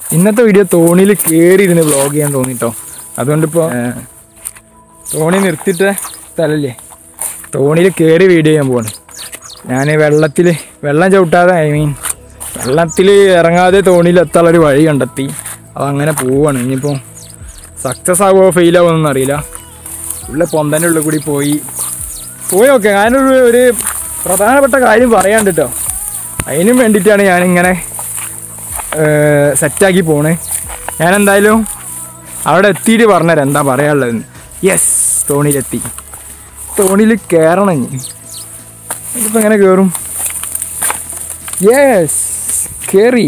ഇന്നത്തെ വീഡിയോ തോണിയിൽ കയറിയിരുന്ന് വ്ളോഗ് ചെയ്യാൻ തോന്നിട്ടോ അതുകൊണ്ടിപ്പോൾ തോണി നിർത്തിയിട്ട സ്ഥലല്ലേ തോണിയിൽ കയറി വീഡിയോ ചെയ്യാൻ പോവാണ് ഞാൻ വെള്ളത്തിൽ വെള്ളം ചവിട്ടാതെ ഐ മീൻ വെള്ളത്തിൽ ഇറങ്ങാതെ തോണിയിൽ എത്താനുള്ള ഒരു വഴി കണ്ടെത്തി അതങ്ങനെ പോവാണ് ഇനിയിപ്പോൾ സക്സസ് ആകുമോ ഫെയിൽ ആവുമോ അറിയില്ല ഉള്ള പൊന്തൻ്റെ ഉള്ളിൽ കൂടി പോയി പോയി നോക്കെ ഞാനൊരു ഒരു പ്രധാനപ്പെട്ട കാര്യം പറയാണ്ട് കേട്ടോ അതിനും വേണ്ടിയിട്ടാണ് ഞാനിങ്ങനെ സെറ്റാക്കി പോണേ ഞാൻ എന്തായാലും അവിടെ എത്തിയിട്ട് പറഞ്ഞുതരാം എന്താ പറയാനുള്ളതെന്ന് യെസ് തോണിയിലെത്തി തോണിയിൽ കയറണം ഇനി ഇതിപ്പോൾ എങ്ങനെ കയറും യെസ് കയറി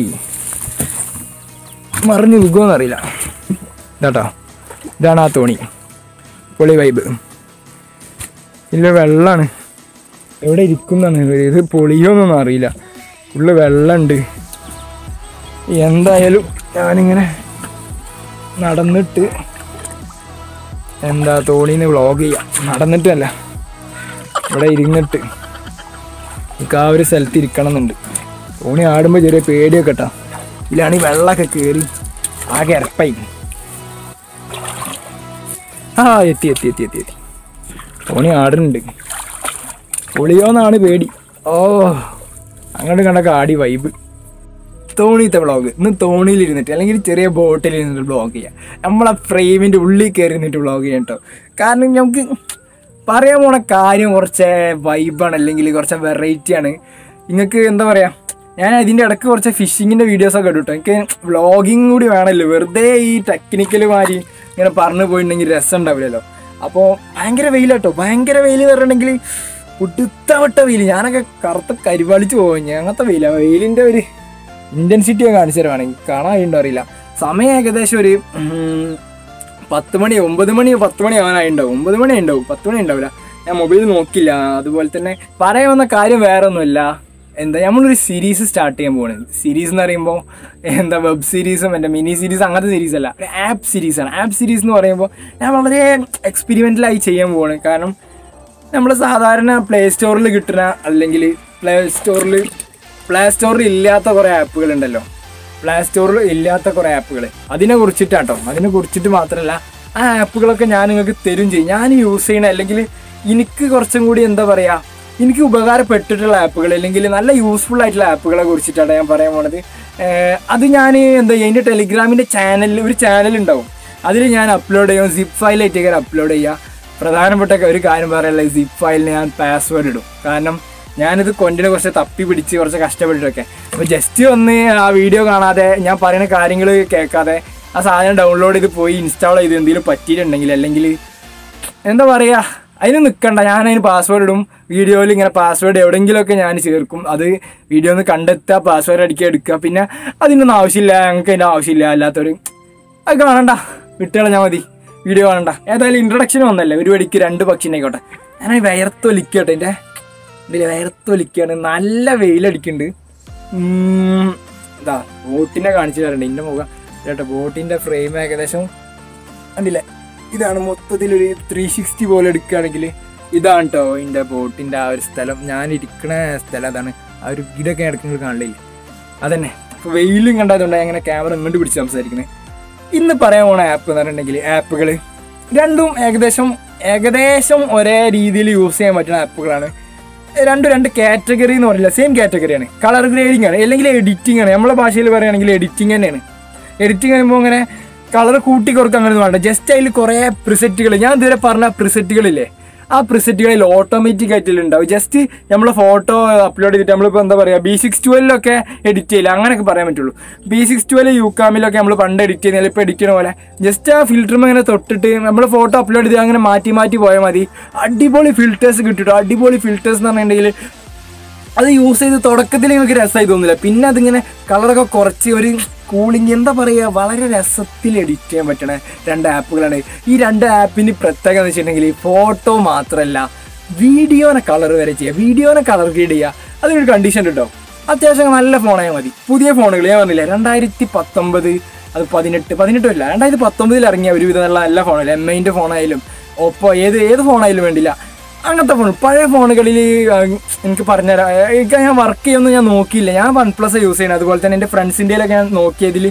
മറിഞ്ഞ് വിൽക്കുമെന്ന് അറിയില്ല ഇതാട്ടോ ഇതാണ് ആ തോണി പൊളി വൈബ് ഇല്ല വെള്ളമാണ് എവിടെ ഇരിക്കുന്നതാണ് ഇത് പൊളിയോന്നൊന്നും അറിയില്ല ഉള്ളു വെള്ളമുണ്ട് എന്തായാലും ഞാനിങ്ങനെ നടന്നിട്ട് എന്താ തോണിന്ന് വ്ളോഗ് ചെയ്യാം നടന്നിട്ടല്ല ഇവിടെ ഇരുന്നിട്ട് എനിക്ക് ആ ഒരു സ്ഥലത്ത് ഇരിക്കണം എന്നുണ്ട് തോണി ആടുമ്പോൾ ചെറിയ പേടിയൊക്കെ കേട്ടോ ഇതിലാണ് ഈ വെള്ളമൊക്കെ കയറി ആകെ ഇരപ്പായി ആ എത്തി എത്തി എത്തി എത്തി എത്തി തോണി ആടുന്നുണ്ട് പൊളിയോന്നാണ് പേടി ഓ അങ്ങോട്ട് കണ്ടൊക്കെ ആടി വൈബ് തോണിത്തെ വ്ളോഗ് ഇന്ന് തോണിയിൽ ഇരുന്നിട്ട് അല്ലെങ്കിൽ ചെറിയ ബോട്ടിൽ ഇരുന്നിട്ട് വ്ളോഗ് ചെയ്യാം നമ്മളെ ഫ്രെയിമിൻ്റെ ഉള്ളിൽ കയറി ഇരുന്നിട്ട് വ്ളോഗ് ചെയ്യാം കേട്ടോ കാരണം നമുക്ക് പറയാൻ പോണ കാര്യം കുറച്ച് വൈബാണ് അല്ലെങ്കിൽ കുറച്ച് വെറൈറ്റി ആണ് നിങ്ങൾക്ക് എന്താ പറയുക ഞാൻ ഇതിൻ്റെ ഇടയ്ക്ക് കുറച്ച് ഫിഷിങ്ങിൻ്റെ വീഡിയോസൊക്കെ ഇട്ടു കേട്ടോ എനിക്ക് വ്ളോഗിങ് കൂടി വേണമല്ലോ വെറുതെ ഈ ടെക്നിക്കൽ മാതിരി ഇങ്ങനെ പറഞ്ഞു പോയിട്ടുണ്ടെങ്കിൽ രസം ഉണ്ടാവില്ലല്ലോ അപ്പോൾ ഭയങ്കര വെയിലാട്ടോ ഭയങ്കര വെയിൽ പറഞ്ഞിട്ടുണ്ടെങ്കിൽ പുടുത്തവട്ട വെയിൽ ഞാനൊക്കെ കറുത്ത കരിവാളിച്ച് പോകും അങ്ങനത്തെ വെയിലാണ് വെയിലിൻ്റെ ഒരു ഇൻറ്റൻസിറ്റി ഒക്കെ കാണിച്ചു തരുവാണെങ്കിൽ കാണാൻ കഴിയുണ്ടോ അറിയില്ല സമയം ഏകദേശം ഒരു ഉം, പത്ത് മണി ഒമ്പത് മണി പത്ത് മണി ആവാനായിട്ടുണ്ടാവും ഒമ്പത് മണി ഉണ്ടാവും പത്ത് മണി ഉണ്ടാവില്ല ഞാൻ മൊബൈൽ നോക്കില്ല അതുപോലെ തന്നെ പറയാൻ വന്ന കാര്യം വേറെ ഒന്നുമില്ല എന്താ നമ്മളൊരു സീരീസ് സ്റ്റാർട്ട് ചെയ്യാൻ പോവാണ് സീരീസ് എന്ന് പറയുമ്പോൾ എന്താ വെബ് സീരീസും എൻ്റെ മിനി സീരീസ് അങ്ങനത്തെ സീരീസ് അല്ല ഒരു ആപ്പ് സീരീസാണ് ആപ്പ് സീരീസ് എന്ന് പറയുമ്പോൾ ഞാൻ വളരെ എക്സ്പെരിമെൻ്റലായി ചെയ്യാൻ പോവാണ് കാരണം നമ്മൾ സാധാരണ പ്ലേ സ്റ്റോറിൽ കിട്ടുന്ന അല്ലെങ്കിൽ പ്ലേ സ്റ്റോറിൽ പ്ലേ സ്റ്റോറിൽ ഇല്ലാത്ത കുറേ ആപ്പുകൾ ഉണ്ടല്ലോ പ്ലേ സ്റ്റോറിൽ ഇല്ലാത്ത കുറേ ആപ്പുകൾ അതിനെ കുറിച്ചിട്ടാട്ടോ അതിനെ കുറിച്ചിട്ട് മാത്രമല്ല ആ ആപ്പുകളൊക്കെ ഞാൻ നിങ്ങൾക്ക് തരും ചെയ്യും ഞാൻ യൂസ് ചെയ്യണ അല്ലെങ്കിൽ എനിക്ക് കുറച്ചും കൂടി എന്താ പറയുക എനിക്ക് ഉപകാരപ്പെട്ടിട്ടുള്ള ആപ്പുകൾ അല്ലെങ്കിൽ നല്ല യൂസ്ഫുൾ ആയിട്ടുള്ള ആപ്പുകളെ കുറിച്ചിട്ടാണ് ഞാൻ പറയാൻ പോണത് ഏർ അത് ഞാൻ എന്താ ചെയ്യുക എൻ്റെ ടെലിഗ്രാമിൻ്റെ ചാനലിൽ ഒരു ചാനൽ ഉണ്ടാവും അതിൽ ഞാൻ അപ്ലോഡ് ചെയ്യും സിപ്പ് ഫയലായിട്ടൊക്കെ അപ്ലോഡ് ചെയ്യുക പ്രധാനപ്പെട്ട ഒരു കാര്യം പറയാനുള്ള സിപ്പ് ഫയലിന് ഞാൻ പാസ്വേഡ് ഇടും കാരണം ഞാനിത് കൊണ്ടിനെ കുറച്ച് തപ്പി പിടിച്ച് കുറച്ച് കഷ്ടപ്പെട്ടിട്ടൊക്കെ അപ്പോൾ ജസ്റ്റ് ഒന്ന് ആ വീഡിയോ കാണാതെ ഞാൻ പറയുന്ന കാര്യങ്ങൾ കേൾക്കാതെ ആ സാധനം ഡൗൺലോഡ് ചെയ്ത് പോയി ഇൻസ്റ്റാൾ ചെയ്ത് എന്തെങ്കിലും പറ്റിയിട്ടുണ്ടെങ്കിൽ അല്ലെങ്കിൽ എന്താ പറയുക അതിന് നിൽക്കണ്ട ഞാൻ അതിന് പാസ്വേഡ് ഇടും വീഡിയോയിൽ ഇങ്ങനെ പാസ്വേഡ് എവിടെയെങ്കിലുമൊക്കെ ഞാൻ ചേർക്കും അത് വീഡിയോ ഒന്ന് കണ്ടെത്തുക പാസ്വേഡ് അടിക്കുക എടുക്കുക പിന്നെ അതിനൊന്നും ആവശ്യമില്ല ഞങ്ങൾക്ക് അതിൻ്റെ ആവശ്യമില്ല അല്ലാത്തൊരു അത് കാണണ്ട വിട്ടുകളഞ്ഞാൽ മതി വീഡിയോ കാണണ്ട ഏതായാലും ഇൻട്രൊഡക്ഷൻ വന്നല്ലേ ഒരു വെടിക്ക് രണ്ട് പക്ഷിനെ ആയിക്കോട്ടെ ഞാൻ വയർത്തൊലിക്കട്ടെ എൻ്റെ ഇതിൽ വയർത്തൊലിക്കാണ് നല്ല വെയിലടിക്കുന്നുണ്ട് ഉം, ഇതാ ബോട്ടിനെ കാണിച്ചു തരണ്ട് എൻ്റെ മുഖം ചേട്ടാ ബോട്ടിൻ്റെ ഫ്രെയിം ഏകദേശം കണ്ടില്ലേ ഇതാണ് മൊത്തത്തിൽ ഒരു ത്രീ സിക്സ്റ്റി പോലെ എടുക്കുകയാണെങ്കിൽ ഇതാണ് കേട്ടോ ഇതിൻ്റെ ബോട്ടിൻ്റെ ആ ഒരു സ്ഥലം ഞാൻ ഇരിക്കണ സ്ഥലം അതാണ് ആ ഒരു ഇതൊക്കെ എടുക്കുന്നത് കാണില്ലേ അതന്നെ ഇപ്പോൾ വെയിലും കണ്ടതുകൊണ്ട് അങ്ങനെ ക്യാമറ ഇങ്ങോട്ട് പിടിച്ച് സംസാരിക്കുന്നത് ഇന്ന് പറയാൻ പോണ ആപ്പ് എന്ന് പറഞ്ഞിട്ടുണ്ടെങ്കിൽ ആപ്പുകൾ രണ്ടും ഏകദേശം ഏകദേശം ഒരേ രീതിയിൽ യൂസ് ചെയ്യാൻ പറ്റുന്ന ആപ്പുകളാണ് രണ്ടും രണ്ട് കാറ്റഗറി എന്ന് പറയില്ല സെയിം കാറ്റഗറിയാണ് കളർ ഗ്രേഡിംഗ് ആണ് അല്ലെങ്കിൽ എഡിറ്റിംഗ് ആണ് നമ്മളെ ഭാഷയിൽ പറയുകയാണെങ്കിൽ എഡിറ്റിംഗ് തന്നെയാണ് എഡിറ്റിംഗ് പറയുമ്പോൾ അങ്ങനെ കളർ കൂട്ടി കുറക്കുക അങ്ങനെ വേണ്ട ജസ്റ്റ് അതിൽ കുറേ പ്രിസെറ്റുകൾ ഞാൻ ഇതുവരെ പറഞ്ഞ പ്രിസെറ്റുകളില്ലേ ആ പ്രിസെറ്റുകളിൽ ഓട്ടോമാറ്റിക് ആയിട്ടുണ്ടാവും ജസ്റ്റ് നമ്മൾ ഫോട്ടോ അപ്ലോഡ് ചെയ്തിട്ട് നമ്മളിപ്പോൾ എന്താ പറയുക ബി സിക്സ് ട്വൽവിലൊക്കെ എഡിറ്റ് ചെയ്യില്ല അങ്ങനെയൊക്കെ പറയാൻ പറ്റുള്ളൂ ബി സിക്സ് ട്വൽവ് യു കാമിലൊക്കെ നമ്മൾ പണ്ട് എഡിറ്റ് ചെയ്യുന്നില്ല ഇപ്പോൾ എഡിറ്റ് ചെയ്യുന്ന പോലെ ജസ്റ്റ് ആ ഫിൽറ്ററും അങ്ങനെ തൊട്ടിട്ട് നമ്മൾ ഫോട്ടോ അപ്ലോഡ് ചെയ്ത് അങ്ങനെ മാറ്റി മാറ്റി പോയാൽ മതി അടിപൊളി ഫിൽറ്റേഴ്സ് കിട്ടിട്ടോ അടിപൊളി ഫിൽറ്റേഴ്സ് എന്ന് പറഞ്ഞിട്ടുണ്ടെങ്കിൽ അത് യൂസ് ചെയ്ത് തുടക്കത്തിൽ നിങ്ങൾക്ക് രസമായി തോന്നില്ല പിന്നെ അതിങ്ങനെ കളറൊക്കെ കുറച്ച് ഒരു കൂളിംഗ് എന്താ പറയുക വളരെ രസത്തിൽ എഡിറ്റ് ചെയ്യാൻ പറ്റണ രണ്ട് ആപ്പുകളാണ് ഈ രണ്ട് ആപ്പിന് പ്രത്യേകത എന്ന് വെച്ചിട്ടുണ്ടെങ്കിൽ ഫോട്ടോ മാത്രമല്ല വീഡിയോനെ കളർ വരെ ചെയ്യുക വീഡിയോനെ കളർ ഗ്രേഡ് ചെയ്യുക അതിനൊരു കണ്ടീഷൻ കേട്ടോ അത്യാവശ്യം നല്ല ഫോണായാൽ മതി പുതിയ ഫോണുകൾ ഞാൻ പറഞ്ഞില്ല രണ്ടായിരത്തി പത്തൊമ്പത് അത് പതിനെട്ട് പതിനെട്ടുമല്ല രണ്ടായിരത്തി പത്തൊമ്പതിൽ ഇറങ്ങിയ ഒരുവിധമുള്ള നല്ല ഫോണല്ല എം ഐൻ്റെ ഫോണായാലും ഒപ്പോ ഏത് ഏത് ഫോണായാലും വേണ്ടില്ല അങ്ങനത്തെ ഫോൺ പഴയ ഫോണുകളിൽ എനിക്ക് പറഞ്ഞുതരാം എനിക്ക് ഞാൻ വർക്ക് ചെയ്യുമെന്ന് ഞാൻ നോക്കിയില്ല ഞാൻ വൺ പ്ലസ് യൂസ് ചെയ്യുന്നത് അതുപോലെ തന്നെ എൻ്റെ ഫ്രണ്ട്സിൻ്റെയിലൊക്കെ ഞാൻ നോക്കിയതിൽ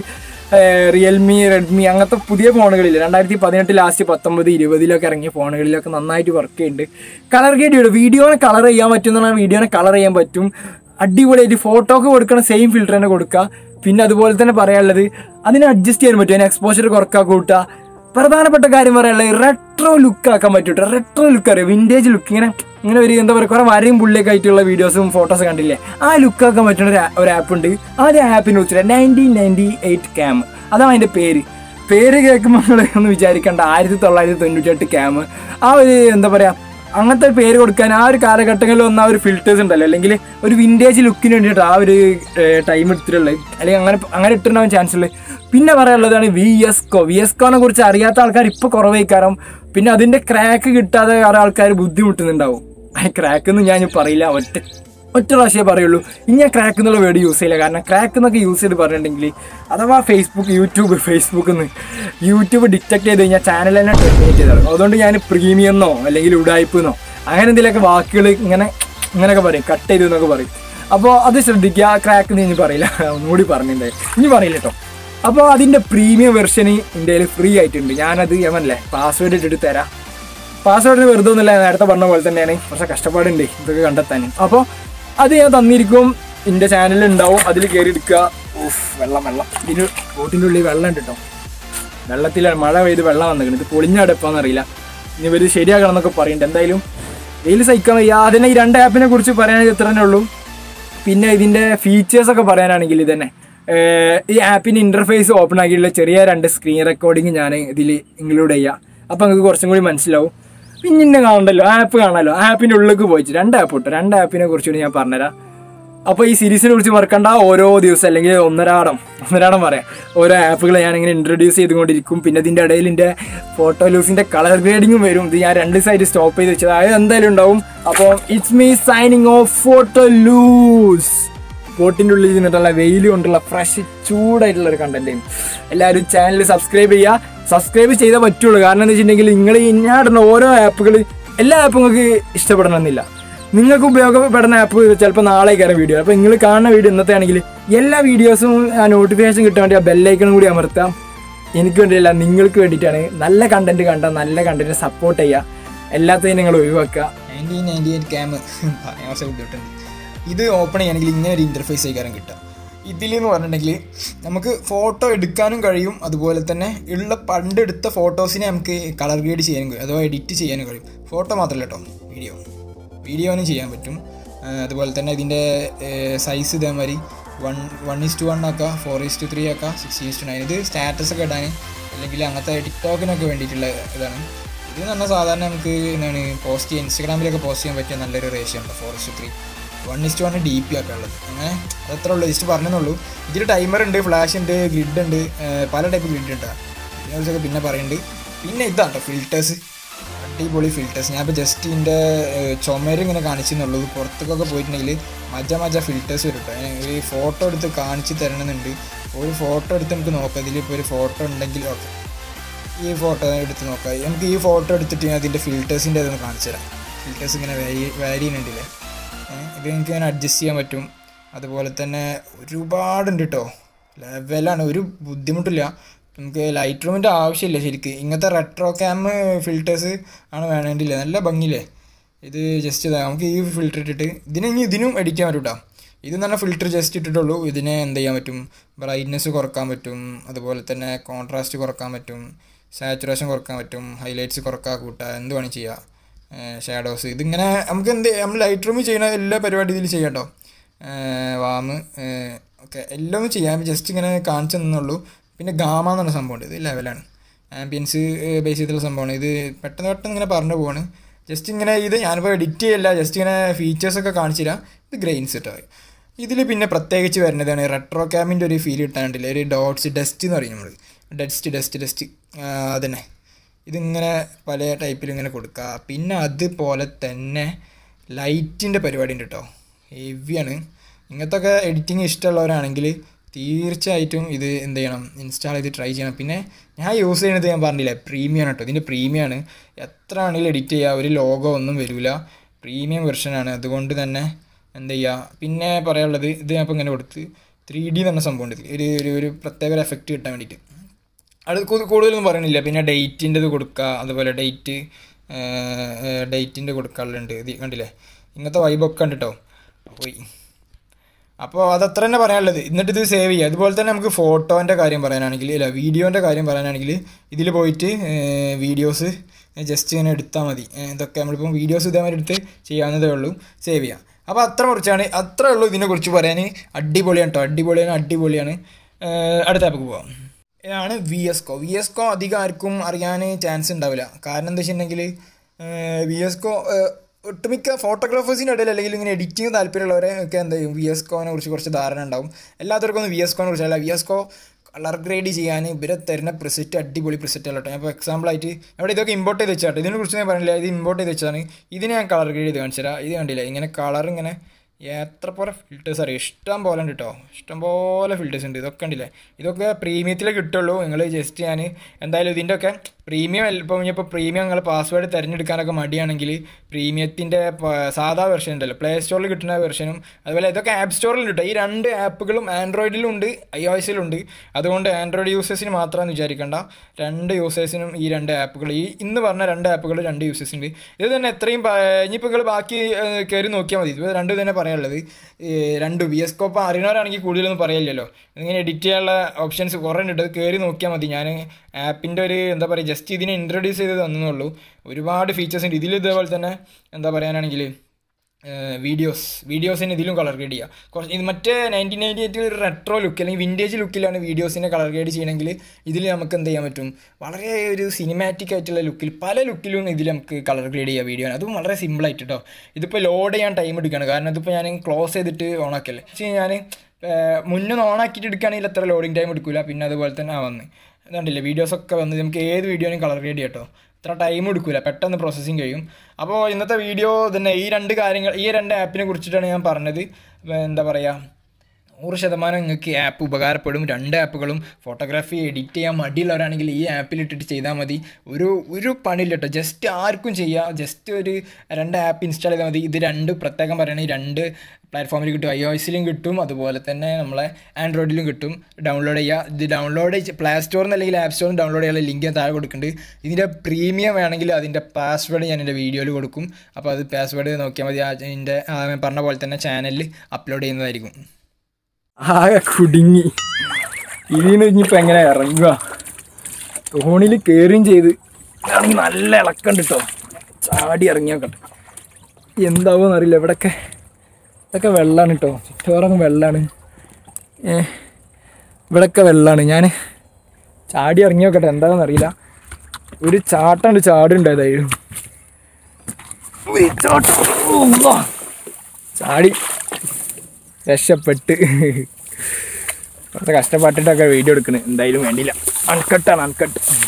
റിയൽമി റെഡ്മി അങ്ങനത്തെ പുതിയ ഫോണുകളിൽ രണ്ടായിരത്തി പതിനെട്ട് ലാസ്റ്റ് പത്തൊമ്പത് ഇരുപതിലൊക്കെ ഇറങ്ങിയ ഫോണുകളിലൊക്കെ നന്നായിട്ട് വർക്ക് ചെയ്യുന്നുണ്ട് കളർ ഗ്രേഡ് വീഡിയോനെ കളർ ചെയ്യാൻ പറ്റും എന്ന് പറഞ്ഞാൽ വീഡിയോനെ കളർ ചെയ്യാൻ പറ്റും അടിപൊളിയായിട്ട് ഫോട്ടോക്ക് കൊടുക്കണ സെയിം ഫിൽറ്റർ തന്നെ കൊടുക്കുക പിന്നെ അതുപോലെ തന്നെ പറയാനുള്ളത് അതിനെ അഡ്ജസ്റ്റ് ചെയ്യാൻ പറ്റും അതിന് എക്സ്പോഷർ കുറക്കുക കൂട്ടുക പ്രധാനപ്പെട്ട കാര്യം പറയാനുള്ളത് റെട്രോ ലുക്ക് ആക്കാൻ പറ്റും റെട്രോ ലുക്ക് അറിയാം വിൻറ്റേജ് ലുക്ക് ഇങ്ങനെ ഇങ്ങനെ ഒരു എന്താ പറയുക കുറെ വരയും പുള്ളിയൊക്കെ ആയിട്ടുള്ള വീഡിയോസും ഫോട്ടോസ് കണ്ടില്ലേ ആ ലുക്ക് ആക്കാൻ പറ്റുന്ന ഒരു ആ- ഒരു ആപ്പ് ഉണ്ട് ആ ഒരു ആപ്പിനെ കുറിച്ചിട്ട് നയൻറ്റീൻ നയൻറ്റി എയ്റ്റ് ക്യാം അതാണ് അതിൻ്റെ പേര് പേര് കേൾക്കുമ്പോൾ നമ്മൾ ഒന്ന് വിചാരിക്കേണ്ട ആയിരത്തി തൊള്ളായിരത്തി തൊണ്ണൂറ്റെട്ട് ക്യാം ആ ഒരു എന്താ പറയുക അങ്ങനത്തെ ഒരു പേര് കൊടുക്കാൻ ആ ഒരു കാലഘട്ടങ്ങളിൽ വന്ന ആ ഒരു ഫിൽറ്റേഴ്സ് ഉണ്ടല്ലോ അല്ലെങ്കിൽ ഒരു വിൻറ്റേജ് ലുക്കിന് വേണ്ടിയിട്ട് ആ ഒരു ടൈം എടുത്തിട്ടുള്ളത് അല്ലെങ്കിൽ അങ്ങനെ അങ്ങനെ ഇട്ടിട്ടുണ്ടാവാൻ ചാൻസ് ഉള്ളത് പിന്നെ പറയാനുള്ളതാണ് V S CO V S കോനെ കുറിച്ച് അറിയാത്ത ആൾക്കാർ ഇപ്പോൾ കുറവേക്കാരം പിന്നെ അതിൻ്റെ ക്രാക്ക് കിട്ടാതെ കുറേ ആൾക്കാർ ബുദ്ധിമുട്ടുന്നുണ്ടാവും ആ ക്രാക്ക് എന്ന് ഞാൻ ഇനി പറയില്ല ഒറ്റ ഒറ്റ പ്രാവശ്യമേ പറയുള്ളൂ ഇനി ഞാൻ ക്രാക്ക് എന്നുള്ള വേർഡ് യൂസ് ചെയ്യില്ല കാരണം ക്രാക്ക് എന്നൊക്കെ യൂസ് ചെയ്ത് പറഞ്ഞിട്ടുണ്ടെങ്കിൽ അഥവാ ഫേസ്ബുക്ക് യൂട്യൂബ് ഫേസ്ബുക്കിൽ നിന്ന് യൂട്യൂബ് ഡിറ്റക്ട് ചെയ്ത് കഴിഞ്ഞാൽ ചാനൽ തന്നെ ടെർമിനേറ്റ് ചെയ്തത് അതുകൊണ്ട് ഞാൻ പ്രീമിയം എന്നോ അല്ലെങ്കിൽ ഉടായ്പ് എന്നോ അങ്ങനെ എന്തെങ്കിലുമൊക്കെ വാക്കുകൾ ഇങ്ങനെ ഇങ്ങനെയൊക്കെ പറയും കട്ട് ചെയ്തു എന്നൊക്കെ പറയും അപ്പോൾ അത് ശ്രദ്ധിക്കുക ക്രാക്ക് എന്ന് ഇനി പറയില്ല ഒന്നുകൂടി പറഞ്ഞിട്ടുണ്ടായി ഇനി പറയില്ല കേട്ടോ അപ്പോൾ അതിൻ്റെ പ്രീമിയം വെർഷന് ഇന്ത്യയിൽ ഫ്രീ ആയിട്ടുണ്ട് ഞാനത് യമല്ലേ പാസ്വേഡ് ഇട്ടിട്ട് തരാം പാസ്വേഡിന് വെറുതെ ഒന്നുമില്ല നേരത്തെ പറഞ്ഞ പോലെ തന്നെയാണ് പക്ഷെ കഷ്ടപ്പാടുണ്ട് ഇതൊക്കെ കണ്ടെത്താൻ അപ്പോൾ അത് ഞാൻ തന്നിരിക്കും എൻ്റെ ചാനലിൽ ഉണ്ടാവും അതിൽ കയറി എടുക്കുക ഓഫ് വെള്ളം വെള്ളം ഇതിന് ബോട്ടിൻ്റെ ഉള്ളിൽ വെള്ളം ഉണ്ട് കേട്ടോ വെള്ളത്തിലാണ് മഴ പെയ്ത് വെള്ളം വന്നിരിക്കുന്നത് ഇത് പൊളിഞ്ഞടുപ്പാന്ന് അറിയില്ല ഇനി ഇവർ ശരിയാക്കണം എന്നൊക്കെ പറയുന്നുണ്ട് എന്തായാലും വെയിൽ സഹിക്കാൻ വയ്യ അതിനെ ഈ രണ്ട് ആപ്പിനെ കുറിച്ച് പറയാനാണെങ്കിൽ ഇത്ര തന്നെ ഉള്ളൂ പിന്നെ ഇതിൻ്റെ ഫീച്ചേഴ്സൊക്കെ പറയാനാണെങ്കിൽ ഇത് തന്നെ ഏർ ഈ ആപ്പിൻ്റെ ഇൻ്റർഫേസ് ഓപ്പൺ ആക്കിയിട്ടുള്ള ചെറിയ രണ്ട് സ്ക്രീൻ റെക്കോർഡിങ് ഞാൻ ഇതിൽ ഇൻക്ലൂഡ് ചെയ്യാം അപ്പോൾ നിങ്ങൾക്ക് കുറച്ചും കൂടി മനസ്സിലാവും പിന്നെ ഇന്നെ കാണണ്ടല്ലോ ആപ്പ് കാണാമല്ലോ ആപ്പിൻ്റെ ഉള്ളിലേക്ക് പോയിട്ട് രണ്ട് ആപ്പ് കിട്ടും രണ്ട് ആപ്പിനെ കുറിച്ചുകൂടി ഞാൻ പറഞ്ഞുതരാം അപ്പോൾ ഈ സീരീസിനെ കുറിച്ച് മറക്കണ്ട ഓരോ ദിവസം അല്ലെങ്കിൽ ഒന്നരാടം ഒന്നരാടം പറയാം ഓരോ ആപ്പുകൾ ഞാൻ ഇങ്ങനെ ഇൻട്രൊഡ്യൂസ് ചെയ്തുകൊണ്ടിരിക്കും പിന്നെ ഇതിൻ്റെ ഇടയിൽ എൻ്റെ ഫോട്ടോ ലൂസിൻ്റെ കളർ ഗ്രേഡിങ്ങും വരും ഇത് ഞാൻ രണ്ട് സൈഡ് സ്റ്റോപ്പ് ചെയ്ത് വെച്ചത് അത് എന്തായാലും ഉണ്ടാവും അപ്പോൾ it's me signing off photo loose ബോട്ടിൻ്റെ ഉള്ളിൽ നിന്നിട്ടുള്ള വെയിൽ കൊണ്ടുള്ള ഫ്രഷ് ചൂടായിട്ടുള്ള ഒരു കണ്ടന്റ് എല്ലാവരും ചാനൽ സബ്സ്ക്രൈബ് ചെയ്യുക സബ്സ്ക്രൈബ് ചെയ്താൽ പറ്റുള്ളൂ കാരണം എന്താ വെച്ചിട്ടുണ്ടെങ്കിൽ നിങ്ങൾ ഇന്നാടുന്ന ഓരോ ആപ്പുകൾ എല്ലാ ആപ്പും നിങ്ങൾക്ക് ഇഷ്ടപ്പെടണമെന്നില്ല നിങ്ങൾക്ക് ഉപയോഗപ്പെടുന്ന ആപ്പ് ചിലപ്പോൾ നാളെ കയറുന്ന വീഡിയോ അപ്പോൾ നിങ്ങൾ കാണുന്ന വീഡിയോ ഇന്നത്തെ ആണെങ്കിൽ എല്ലാ വീഡിയോസും ആ നോട്ടിഫിക്കേഷൻ കിട്ടാൻ വേണ്ടി ആ ബെല്ലൈക്കണും കൂടി അമർത്താം എനിക്ക് വേണ്ടിയല്ല നിങ്ങൾക്ക് വേണ്ടിയിട്ടാണ് നല്ല കണ്ടന്റ് കണ്ട നല്ല കണ്ടന്റ് സപ്പോർട്ട് ചെയ്യുക എല്ലാത്തിനും നിങ്ങൾ ഒഴിവാക്കുക നയൻറ്റീൻ നയൻറ്റി എയ്റ്റ് ക്യാം പറയാൻ കുറച്ച് ബുദ്ധിമുട്ടുണ്ട് ഇത് ഓപ്പൺ ചെയ്യണമെങ്കിൽ ഇങ്ങനെ ഒരു ഇൻ്റർഫേസ് ആയിക്കാരം കിട്ടുക ഇതിലെന്ന് പറഞ്ഞിട്ടുണ്ടെങ്കിൽ നമുക്ക് ഫോട്ടോ എടുക്കാനും കഴിയും അതുപോലെ തന്നെ ഉള്ള പണ്ട് എടുത്ത ഫോട്ടോസിനെ നമുക്ക് കളർ ഗ്രേഡ് ചെയ്യാനും കഴിയും അഥവാ എഡിറ്റ് ചെയ്യാനും കഴിയും ഫോട്ടോ മാത്രമല്ല കേട്ടോ വീഡിയോ വീഡിയോനും ചെയ്യാൻ പറ്റും ആ, അതുപോലെ തന്നെ ഇതിൻ്റെ സൈസ് ഇതേമാതിരി one one is to one ആക്കാം ഫോർ ഇസ് ടു ത്രീ ആക്കാം സിക്സ് ഇസ് ടു നയൻ ഇത് സ്റ്റാറ്റസ് ഒക്കെ ഇടാൻ അല്ലെങ്കിൽ അങ്ങനത്തെ ടിക്ടോക്കിനൊക്കെ വേണ്ടിയിട്ടുള്ള ഇതാണ് ഇത് എന്ന് പറഞ്ഞാൽ സാധാരണ നമുക്ക് എന്താണ് പോസ്റ്റ് ചെയ്യാൻ ഇൻസ്റ്റാഗ്രാമിലൊക്കെ പോസ്റ്റ് ചെയ്യാൻ പറ്റിയ നല്ലൊരു റേഷ്യോ ഉണ്ട് four is to three one is to one D P ഒക്കെ ഉള്ളത് അങ്ങനെ അതത്ര ഉള്ളൂ ജസ്റ്റ് പറഞ്ഞെന്നുള്ളൂ ഇതിൽ ടൈമർ ഉണ്ട് ഫ്ലാഷ് ഉണ്ട് ഗ്രിഡ് ഉണ്ട് ഏർ പല ടൈപ്പ് ഗ്രിഡ് ഉണ്ട് ഇതിനെക്കുറിച്ചൊക്കെ പിന്നെ പറയുന്നുണ്ട് പിന്നെ ഇതാണ് കേട്ടോ ഫിൽറ്റേഴ്സ് അടിപൊളി ഫിൽറ്റേഴ്സ് ഞാൻ ഇപ്പോൾ ജസ്റ്റ് ഇതിൻ്റെ ചുമര് ഇങ്ങനെ കാണിച്ചെന്നുള്ളൂ പുറത്തേക്കൊക്കെ പോയിട്ടുണ്ടെങ്കിൽ മജ മജ ഫിൽറ്റേഴ്സ് വരും കേട്ടോ ഞാൻ ഒരു ഫോട്ടോ എടുത്ത് കാണിച്ച് തരണമെന്നുണ്ട് ഒരു ഫോട്ടോ എടുത്ത് നമുക്ക് നോക്കാം ഇതിലിപ്പോൾ ഒരു ഫോട്ടോ ഉണ്ടെങ്കിൽ ഓക്കെ ഈ ഫോട്ടോ എടുത്ത് നോക്കാം നമുക്ക് ഈ ഫോട്ടോ എടുത്തിട്ട് ഞാൻ അതിൻ്റെ ഫിൽറ്റേഴ്സിൻ്റെ അതൊന്ന് കാണിച്ചു തരാം ഫിൽറ്റേഴ്സ് ഇങ്ങനെ വാരി വാരി ചെയ്യുന്നുണ്ടല്ലേ ഏഹ് ഇത് എനിക്ക് ഇങ്ങനെ അഡ്ജസ്റ്റ് ചെയ്യാൻ പറ്റും അതുപോലെ തന്നെ ഒരുപാടുണ്ട് കേട്ടോ ലെവലാണ് ഒരു ബുദ്ധിമുട്ടില്ല നമുക്ക് ലൈറ്റ് റൂമിൻ്റെ ആവശ്യമില്ല ശരിക്ക് ഇങ്ങനത്തെ റെട്രോ ക്യാം ഫിൽറ്റേഴ്സ് ആണ് വേണമെങ്കിലേ നല്ല ഭംഗിയില്ലേ ഇത് ജസ്റ്റ് ഇതാ നമുക്ക് ഈ ഫിൽറ്റർ ഇട്ടിട്ട് ഇതിനെ ഇനി ഇതിനും എഡിറ്റ് ചെയ്യാൻ പറ്റും കേട്ടോ ഇത് തന്നെ ഫിൽറ്റർ ജസ്റ്റ് ഇട്ടിട്ടുള്ളൂ ഇതിനെ എന്ത് ചെയ്യാൻ പറ്റും ബ്രൈറ്റ്നെസ് കുറക്കാൻ പറ്റും അതുപോലെ തന്നെ കോൺട്രാസ്റ്റ് കുറക്കാൻ പറ്റും സാച്ചുറേഷൻ കുറക്കാൻ പറ്റും ഹൈലൈറ്റ്സ് കുറക്കാൻ കൂട്ടുക എന്ത് വേണമെങ്കിൽ ചെയ്യാം ഷാഡോസ് ഇതിങ്ങനെ നമുക്ക് എന്ത് നമ്മൾ ലൈറ്റ് റൂമിൽ ചെയ്യുന്ന എല്ലാ പരിപാടി ഇതിൽ ചെയ്യാം കേട്ടോ വാമ് ഓക്കെ എല്ലാം ചെയ്യാം ജസ്റ്റ് ഇങ്ങനെ കാണിച്ചു തന്നുള്ളൂ പിന്നെ ഗാമ എന്ന് പറഞ്ഞ സംഭവമുണ്ട് ഇത് ലെവലാണ് ആംബിയൻസ് ബേസ് ചെയ്തിട്ടുള്ള സംഭവമാണ് ഇത് പെട്ടെന്ന് പെട്ടെന്ന് ഇങ്ങനെ പറഞ്ഞു പോവാണ് ജസ്റ്റ് ഇങ്ങനെ ഇത് ഞാനിപ്പോൾ എഡിറ്റ് ചെയ്യല്ല ജസ്റ്റ് ഇങ്ങനെ ഫീച്ചേഴ്സൊക്കെ കാണിച്ചു തരാം ഇത് ഗ്രെയിൻസ് കേട്ടോ ഇതിൽ പിന്നെ പ്രത്യേകിച്ച് വരുന്നതാണ് റെട്രോ ക്യാമിൻ്റെ ഒരു ഫീൽ കിട്ടാണ്ടില്ല ഒരു ഡോട്ട്സ് ഡസ്റ്റ് എന്ന് പറയും നമ്മൾ ഡസ്റ്റ് ഡസ്റ്റ് ഡസ്റ്റ് അതന്നെ ഇതിങ്ങനെ പല ടൈപ്പിൽ ഇങ്ങനെ കൊടുക്കുക പിന്നെ അതുപോലെ തന്നെ ലൈറ്റിൻ്റെ പരിപാടി ഉണ്ട് കേട്ടോ ഹെവിയാണ് ഇങ്ങനത്തെ ഒക്കെ എഡിറ്റിങ് ഇഷ്ടമുള്ളവരാണെങ്കിൽ തീർച്ചയായിട്ടും ഇത് എന്ത് ചെയ്യണം ഇൻസ്റ്റാൾ ചെയ്ത് ട്രൈ ചെയ്യണം പിന്നെ ഞാൻ യൂസ് ചെയ്യുന്നത് ഞാൻ പറഞ്ഞില്ലേ പ്രീമിയം ആണ് കേട്ടോ ഇതിൻ്റെ പ്രീമിയം ആണ് എത്ര ആണെങ്കിലും എഡിറ്റ് ചെയ്യുക ഒരു ലോഗോ ഒന്നും വരില്ല പ്രീമിയം വെർഷനാണ് അതുകൊണ്ട് തന്നെ എന്ത് ചെയ്യുക പിന്നെ പറയാനുള്ളത് ഇത് ഞാൻ ഇപ്പോൾ ഇങ്ങനെ കൊടുത്ത് ത്രീ ഡി എന്ന് പറഞ്ഞ സംഭവം ഉണ്ട് ഇതിൽ ഒരു ഒരു ഒരു പ്രത്യേക ഒരു എഫക്റ്റ് കിട്ടാൻ വേണ്ടിയിട്ട് അത് കൂ- കൂടുതലൊന്നും പറയണില്ല പിന്നെ ഡേറ്റിൻ്റെത് കൊടുക്കുക അതുപോലെ ഡേറ്റ് ഡേറ്റിൻ്റെ കൊടുക്കാറുണ്ട് ഇത് കണ്ടില്ലേ ഇങ്ങനത്തെ വൈബൊക്കെ ഉണ്ട് കേട്ടോ പോയി അപ്പോൾ അതത്ര തന്നെ പറയാനുള്ളത് എന്നിട്ട് ഇത് സേവ് ചെയ്യുക അതുപോലെ തന്നെ നമുക്ക് ഫോട്ടോൻ്റെ കാര്യം പറയാനാണെങ്കിൽ അല്ല വീഡിയോൻ്റെ കാര്യം പറയാനാണെങ്കിൽ ഇതിൽ പോയിട്ട് വീഡിയോസ് ജസ്റ്റ് ഇങ്ങനെ എടുത്താൽ മതി ഏ, ഇതൊക്കെ നമ്മളിപ്പം വീഡിയോസ് ഇതേമാതിരി എടുത്ത് ചെയ്യാവുന്നതേ ഉള്ളൂ സേവ് ചെയ്യാം അപ്പോൾ അത്ര കുറിച്ചാണ് അത്രേ ഉള്ളൂ ഇതിനെക്കുറിച്ച് പറയാൻ അടിപൊളിയാണ് കേട്ടോ അടിപൊളിയാണ് അടിപൊളിയാണ് ഏ, അടുത്ത ആപ്പിക്ക് പോവാം ഇതാണ് V S CO V S CO അധികം ആർക്കും അറിയാൻ ചാൻസ് ഉണ്ടാവില്ല കാരണം എന്താ വെച്ചിട്ടുണ്ടെങ്കിൽ വി എസ് കോ ഒട്ടുമിക്ക ഫോട്ടോഗ്രാഫേഴ്സിൻ്റെ ഇടയിൽ അല്ലെങ്കിൽ ഇങ്ങനെ എഡിറ്റിംഗ് താല്പര്യമുള്ളവരെ ഒക്കെ എന്താ ചെയ്യും വി എസ് കോനെ കുറിച്ച് കുറച്ച് ധാരണ ഉണ്ടാവും എല്ലാത്തവർക്കും ഒന്നും വി എസ് കോനെ കുറിച്ചല്ല V S CO colour grade ചെയ്യാൻ ഇവരെ തരുന്ന പ്രിസെറ്റ് അടിപൊളി പ്രിസെറ്റ് അല്ല കേട്ടോ ഞാൻ ഇപ്പോൾ എക്സാമ്പിളായിട്ട് അവിടെ ഇതൊക്കെ ഇമ്പോർട്ട് ചെയ്ത് വെച്ചാട്ടോ ഇതിനെ കുറിച്ച് ഞാൻ പറഞ്ഞില്ല ഇത് ഇമ്പോർട്ട് ചെയ്ത് വെച്ചതാണ് ഇതിനെ ഞാൻ കളർ ഗ്രേഡ് ചെയ്ത് കാണിച്ചു തരാം ഇത് കണ്ടില്ല ഇങ്ങനെ കളർ ഇങ്ങനെ എത്ര പോലെ ഫിൽറ്റേഴ്സ് അറിയാം ഇഷ്ടം പോലെ ഉണ്ട് കേട്ടോ ഇഷ്ടം പോലെ ഫിൽറ്റേഴ്സ് ഉണ്ട് ഇതൊക്കെ ഉണ്ടല്ലേ ഇതൊക്കെ പ്രീമിയത്തിലേ കിട്ടുള്ളൂ നിങ്ങൾ ജസ്റ്റ് ഞാൻ എന്തായാലും ഇതിൻ്റെ ഒക്കെ പ്രീമിയം ഇപ്പം ഇനിയിപ്പോൾ പ്രീമിയം നിങ്ങൾ പാസ്വേഡ് തിരഞ്ഞെടുക്കാനൊക്കെ മടിയാണെങ്കിൽ പ്രീമിയത്തിൻ്റെ സാധാ വെർഷൻ ഉണ്ടല്ലോ പ്ലേ സ്റ്റോറിൽ കിട്ടുന്ന വെർഷനും അതുപോലെ ഇതൊക്കെ ആപ്പ് സ്റ്റോറിൽ കിട്ടും ഈ രണ്ട് ആപ്പുകളും ആൻഡ്രോയിഡിലും ഉണ്ട് ഐ ഒ എസിലും ഉണ്ട് അതുകൊണ്ട് ആൻഡ്രോയിഡ് യൂസേഴ്സിന് മാത്രമെന്ന് വിചാരിക്കേണ്ട രണ്ട് യൂസേഴ്സിനും ഈ രണ്ട് ആപ്പുകൾ ഈ ഇന്ന് പറഞ്ഞ രണ്ട് ആപ്പുകൾ രണ്ട് യൂസേഴ്സ് ഉണ്ട് ഇത് തന്നെ എത്രയും പ- ഇനിയിപ്പോൾ നിങ്ങൾ ബാക്കി ഏഹ്, കയറി നോക്കിയാൽ മതി ഇത് രണ്ട് തന്നെ പറയാനുള്ളത് ഈ രണ്ട് വി എസ് കോപ്പ് അറിയുന്നവരാണെങ്കിൽ കൂടുതലൊന്നും പറയില്ലല്ലോ ഇങ്ങനെ എഡിറ്റ് ചെയ്യാനുള്ള ഓപ്ഷൻസ് കുറേ ഉണ്ട് അത് കയറി നോക്കിയാൽ മതി ഞാൻ ആപ്പിൻ്റെ ഒരു എന്താ പറയുക ജസ്റ്റ് ഇതിനെ ഇൻട്രൊഡ്യൂസ് ചെയ്ത് തന്നുള്ളൂ ഒരുപാട് ഫീച്ചേഴ്സ് ഉണ്ട് ഇതിൽ ഇതേപോലെ തന്നെ എന്താ പറയാനാണെങ്കിൽ വീഡിയോസ് വീഡിയോസിന് ഇതിലും കളർ ഗ്രേഡ് ചെയ്യുക കുറച്ച് ഇത് മറ്റേ നയൻറ്റീൻ നയൻറ്റി എയ്റ്റിൽ ഒരു റെട്രോ ലുക്ക് അല്ലെങ്കിൽ വിൻറ്റേജ് ലുക്കിലാണ് വീഡിയോസിനെ കളർ ഗ്രേഡ് ചെയ്യണമെങ്കിൽ ഇതിൽ നമുക്ക് എന്ത് ചെയ്യാൻ പറ്റും വളരെ ഒരു സിനിമാറ്റിക് ആയിട്ടുള്ള ലുക്കിൽ പല ലുക്കിലും ഇതിൽ നമുക്ക് കളർ ഗ്രേഡ് ചെയ്യാം വീഡിയോ അതും വളരെ സിമ്പിളായിട്ട് കേട്ടോ ഇതിപ്പോൾ ലോഡ് ചെയ്യാൻ ടൈം എടുക്കുകയാണ് കാരണം ഇതിപ്പോൾ ഞാൻ ക്ലോസ് ചെയ്തിട്ട് ഓണാക്കല്ലേ പക്ഷേ ഞാൻ മുന്നേ ഓണാക്കിയിട്ട് എടുക്കുകയാണെങ്കിൽ അത്ര ലോഡിങ് ടൈം എടുക്കില്ല പിന്നെ അതുപോലെ തന്നെ ആ വന്ന് അതുകൊണ്ടില്ലേ വീഡിയോസൊക്കെ വന്ന് നമുക്ക് ഏത് വീഡിയോനും കളർ ഗ്രേഡ് ചെയ്യാം കേട്ടോ ഇത്ര ടൈം എടുക്കില്ല പെട്ടെന്ന് പ്രോസസ്സിങ് കഴിയും അപ്പോൾ ഇന്നത്തെ വീഡിയോ തന്നെ ഈ രണ്ട് കാര്യങ്ങൾ ഈ രണ്ട് ആപ്പിനെ കുറിച്ചിട്ടാണ് ഞാൻ പറഞ്ഞത് ഇപ്പൊ എന്താ പറയുക നൂറ് ശതമാനം നിങ്ങൾക്ക് ആപ്പ് ഉപകാരപ്പെടും രണ്ട് ആപ്പുകളും ഫോട്ടോഗ്രാഫി എഡിറ്റ് ചെയ്യാൻ മടിയുള്ളവരാണെങ്കിൽ ഈ ആപ്പിൽ ഇട്ടിട്ട് ചെയ്താൽ മതി ഒരു ഒരു പണിയില്ല കേട്ടോ ജസ്റ്റ് ആർക്കും ചെയ്യാം ജസ്റ്റ് ഒരു രണ്ട് ആപ്പ് ഇൻസ്റ്റാൾ ചെയ്താൽ മതി ഇത് രണ്ട് പ്രത്യേകം പറയുകയാണെങ്കിൽ രണ്ട് പ്ലാറ്റ്ഫോമിൽ കിട്ടും ഐ ഒ എസിലും കിട്ടും അതുപോലെ തന്നെ നമ്മളെ ആൻഡ്രോയിഡിലും കിട്ടും ഡൗൺലോഡ് ചെയ്യുക ഇത് ഡൗൺലോഡ് പ്ലേ സ്റ്റോറിൽ നിന്ന് അല്ലെങ്കിൽ ആപ്പ് സ്റ്റോറിൽ ഡൗൺലോഡ് ചെയ്യാനുള്ള ലിങ്ക് ഞാൻ താഴെ കൊടുക്കുന്നുണ്ട് ഇതിൻ്റെ പ്രീമിയം വേണമെങ്കിൽ അതിൻ്റെ പാസ്വേഡ് ഞാൻ എൻ്റെ വീഡിയോയിൽ കൊടുക്കും അപ്പോൾ അത് പാസ്വേഡ് നോക്കിയാൽ മതി അതിൻ്റെ പറഞ്ഞ പോലെ തന്നെ ചാനലിൽ അപ്ലോഡ് ചെയ്യുന്നതായിരിക്കും ആകെ കുടുങ്ങി ഇതിന് ഇനിയിപ്പോൾ എങ്ങനെ ഇറങ്ങുക തോണിയിൽ കയറുകയും ചെയ്ത് ഇറങ്ങി നല്ല ഇളക്കണ്ട് കേട്ടോ ചാടി ഇറങ്ങിയാക്കട്ടെ എന്താവുമെന്ന് അറിയില്ല ഇവിടെയൊക്കെ ഇതൊക്കെ വെള്ളമാണ് കേട്ടോ ചുറ്റോറങ്ങ് വെള്ളമാണ് ഏ ഇവിടെയൊക്കെ വെള്ളമാണ് ഞാൻ ചാടി ഇറങ്ങി നോക്കട്ടെ എന്താണെന്ന് അറിയില്ല ഒരു ചാട്ടണ്ട് ചാടുണ്ടായതായിരുന്നു ഒരു ചാട്ടം ഉവ്വ. ചാടി രക്ഷപ്പെട്ട് കുറച്ച് കഷ്ടപ്പെട്ടിട്ടൊക്കെ വീഡിയോ എടുക്കണ് എന്തായാലും വേണ്ടിയില്ല അൺകട്ടാണ് അൺകട്ട്